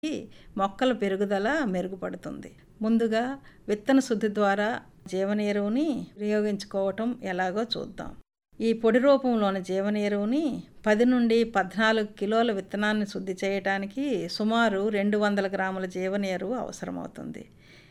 మొక్కల పెరుగుదల మెరుగుపడుతుంది ముందుగా విత్తన శుద్ధి ద్వారా జీవన ఎరువుని వినియోగించుకోవటం ఎలాగో చూద్దాం ఈ పొడి రూపంలోని జీవన ఎరువుని పది నుండి పద్నాలుగు కిలోల విత్తనాన్ని శుద్ధి చేయడానికి సుమారు రెండు వందల గ్రాముల జీవన ఎరువు అవసరమవుతుంది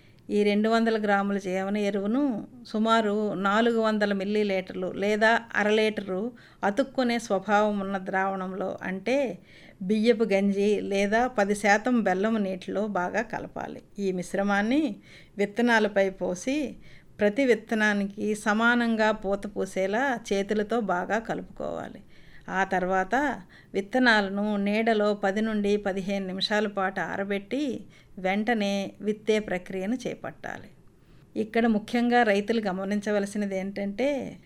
ఈ రెండు వందల గ్రాముల జీవన ఎరువును సుమారు నాలుగు వందల మిల్లీ లీటర్లు లేదా అర లీటరు అతుక్కునే స్వభావం ఉన్న ద్రావణంలో అంటే బియ్యపు గంజి లేదా పది శాతం బెల్లం నీటిలో బాగా కలపాలి ఈ మిశ్రమాన్ని విత్తనాలపై పోసి ప్రతి విత్తనానికి సమానంగా పూత పూసేలా చేతులతో బాగా కలుపుకోవాలి ఆ తర్వాత విత్తనాలను నీడలో పది నుండి పదిహేను నిమిషాల పాటు ఆరబెట్టి వెంటనే విత్తే ప్రక్రియను చేపట్టాలి ఇక్కడ ముఖ్యంగా రైతులు గమనించవలసినది ఏంటంటే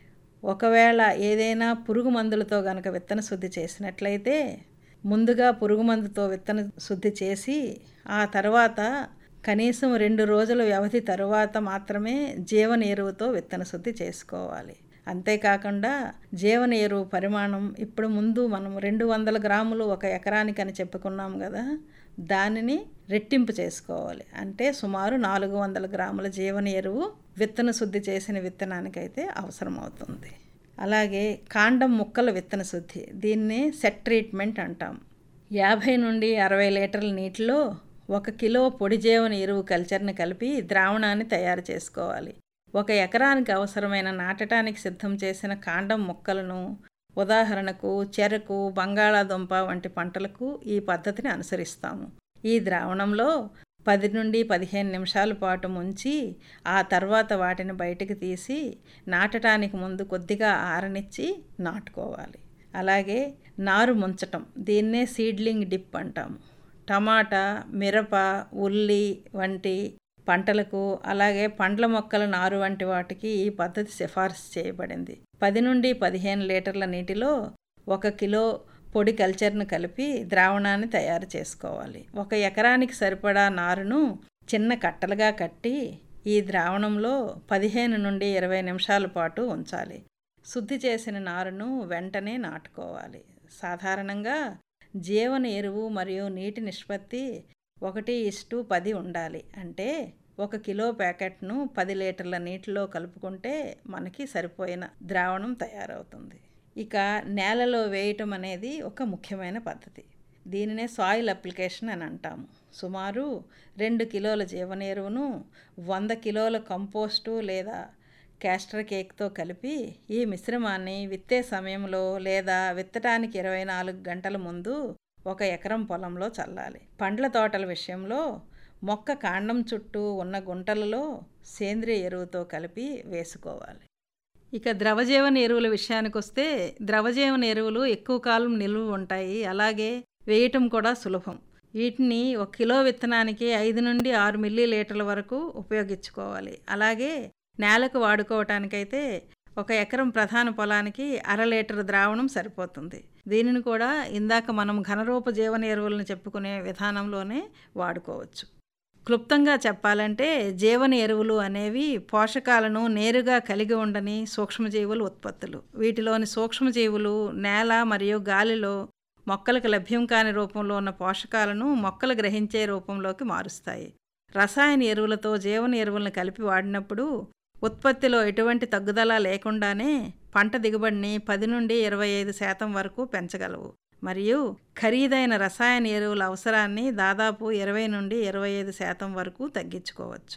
ఒకవేళ ఏదైనా పురుగు మందులతో గనక విత్తన శుద్ధి చేసినట్లయితే ముందుగా పురుగు మందుతో విత్తన శుద్ధి చేసి ఆ తర్వాత కనీసం రెండు రోజుల వ్యవధి తరువాత మాత్రమే జీవన ఎరువుతో విత్తన శుద్ధి చేసుకోవాలి అంతేకాకుండా జీవన ఎరువు పరిమాణం ఇప్పుడు ముందు మనం రెండు వందల గ్రాములు ఒక ఎకరానికి అని చెప్పుకున్నాం కదా దానిని రెట్టింపు చేసుకోవాలి అంటే సుమారు నాలుగు వందల గ్రాముల జీవన ఎరువు విత్తన శుద్ధి చేసిన విత్తనానికైతే అవసరమవుతుంది అలాగే కాండం ముక్కల విత్తన శుద్ధి దీన్ని సెట్ ట్రీట్మెంట్ అంటాం యాభై నుండి అరవై లీటర్ల నీటిలో ఒక కిలో పొడి జీవన ఎరువు కల్చర్ని కలిపి ద్రావణాన్ని తయారు చేసుకోవాలి ఒక ఎకరానికి అవసరమైన నాటడానికి సిద్ధం చేసిన కాండం మొక్కలను ఉదాహరణకు చెరకు బంగాళాదుంప వంటి పంటలకు ఈ పద్ధతిని అనుసరిస్తాము ఈ ద్రావణంలో పది నుండి పదిహేను నిమిషాల పాటు ముంచి ఆ తర్వాత వాటిని బయటకు తీసి నాటడానికి ముందు కొద్దిగా ఆరనిచ్చి నాటుకోవాలి అలాగే నారు ముంచటం దీన్నే సీడ్లింగ్ డిప్ అంటాము టమాటా మిరప ఉల్లి వంటి పంటలకు అలాగే పండ్ల మొక్కల నారు వంటి వాటికి ఈ పద్ధతి సిఫార్సు చేయబడింది పది నుండి పదిహేను లీటర్ల నీటిలో ఒక కిలో పొడి కల్చర్ను కలిపి ద్రావణాన్ని తయారు చేసుకోవాలి ఒక ఎకరానికి సరిపడా నారును చిన్న కట్టలుగా కట్టి ఈ ద్రావణంలో పదిహేను నుండి ఇరవై నిమిషాల పాటు ఉంచాలి శుద్ధి చేసిన నారును వెంటనే నాటుకోవాలి సాధారణంగా జీవన ఎరువు మరియు నీటి నిష్పత్తి ఒకటి ఇస్టు పది ఉండాలి అంటే ఒక కిలో ప్యాకెట్ను పది లీటర్ల నీటిలో కలుపుకుంటే మనకి సరిపోయిన ద్రావణం తయారవుతుంది ఇక నేలలో వేయటం అనేది ఒక ముఖ్యమైన పద్ధతి దీనినే సాయిల్ అప్లికేషన్ అని అంటాము సుమారు రెండు కిలోల జీవన ఎరువును వంద కిలోల కంపోస్టు లేదా క్యాస్టర్ కేక్తో కలిపి ఈ మిశ్రమాన్ని విత్తే సమయంలో లేదా విత్తటానికి ఇరవై నాలుగు గంటల ముందు ఒక ఎకరం పొలంలో చల్లాలి పండ్ల తోటల విషయంలో మొక్క కాండం చుట్టూ ఉన్న గుంటలలో సేంద్రియ ఎరువుతో కలిపి వేసుకోవాలి ఇక ద్రవజీవన ఎరువుల విషయానికి వస్తే ద్రవజీవన ఎరువులు ఎక్కువ కాలం నిలువ ఉంటాయి అలాగే వేయటం కూడా సులభం వీటిని ఒక కిలో విత్తనానికి ఐదు నుండి ఆరు మిల్లీ లీటర్ల వరకు ఉపయోగించుకోవాలి అలాగే నేలకు వాడుకోవటానికైతే ఒక ఎకరం ప్రధాన పొలానికి అర లీటర్ ద్రావణం సరిపోతుంది దీనిని కూడా ఇందాక మనం ఘనరూప జీవన ఎరువులను చెప్పుకునే విధానంలోనే వాడుకోవచ్చు క్లుప్తంగా చెప్పాలంటే జీవన ఎరువులు అనేవి పోషకాలను నేరుగా కలిగి ఉండని సూక్ష్మజీవుల ఉత్పత్తులు వీటిలోని సూక్ష్మజీవులు నేల మరియు గాలిలో మొక్కలకు లభ్యం కాని రూపంలో ఉన్న పోషకాలను మొక్కలు గ్రహించే రూపంలోకి మారుస్తాయి రసాయన ఎరువులతో జీవన ఎరువులను కలిపి వాడినప్పుడు ఉత్పత్తిలో ఎటువంటి తగ్గుదల లేకుండానే పంట దిగుబడిని పది నుండి ఇరవై ఐదు శాతం వరకు పెంచగలవు మరియు ఖరీదైన రసాయన ఎరువుల అవసరాన్ని దాదాపు ఇరవై నుండి ఇరవై ఐదు శాతం వరకు తగ్గించుకోవచ్చు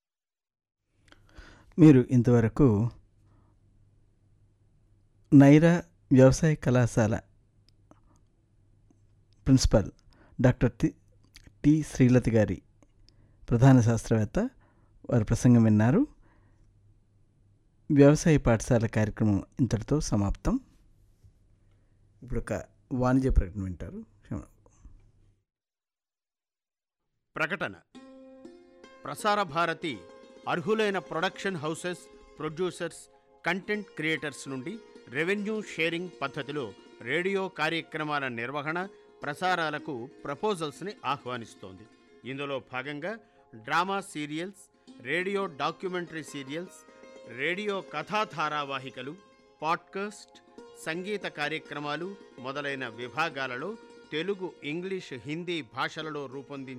మీరు ఇంతవరకు నైరా వ్యవసాయ కళాశాల principal doctor T T Srilatha గారి ప్రధాన శాస్త్రవేత్త వారి ప్రసంగం విన్నారు వ్యవసాయ పాఠశాల కార్యక్రమం ఇంతటితో సమాప్తం ఇప్పుడు ఒక వాణిజ్య ప్రకటన వింటారు క్షమ- ప్రకటన ప్రసార భారతి అర్హులైన production houses producers content creators నుండి రెవెన్యూ షేరింగ్ పద్ధతిలో రేడియో కార్యక్రమాల నిర్వహణ ప్రసారాలకు ప్రపోజల్స్ని ఆహ్వానిస్తోంది ఇందులో భాగంగా drama serials radio documentary serials radio కథా ధారావాహికలు పాడ్కాస్ట్ సంగీత కార్యక్రమాలు మొదలైన విభాగాలలో తెలుగు ఇంగ్లీష్ హిందీ భాషలలో రూపొందించిన